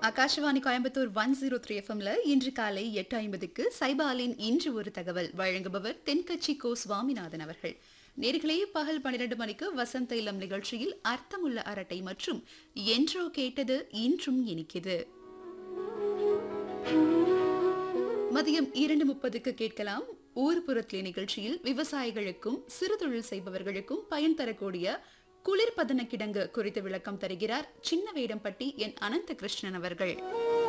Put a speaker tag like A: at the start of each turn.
A: Akashvani Coimbatore one zero three எஃப்எம்ல இன்று காலை எட்டு ஐம்பதுக்கு சைபாலின் இன்று ஒரு தகவல் வழங்குபவர் தென்கட்சி கோ சுவாமிநாதன் அவர்கள் நேர்களே பகல் பன்னிரண்டு மணிக்கு வசந்த இளம் நிகழ்ச்சியில் அர்த்தமுள்ள அரட்டை மற்றும் என்றோ கேட்டது இன்றும் இனிக்குது மதியம் இரண்டு முப்பதுக்கு கேட்கலாம் ஊர்புறத்திலே நிகழ்ச்சியில் விவசாயிகளுக்கும் சிறுதொழில் செய்பவர்களுக்கும் பயன் தரக்கூடிய குளிர்பதன கிடங்கு குறித்து விளக்கம் தருகிறார் சின்ன வேடம்பட்டி என் அனந்த கிருஷ்ணன் அவர்கள்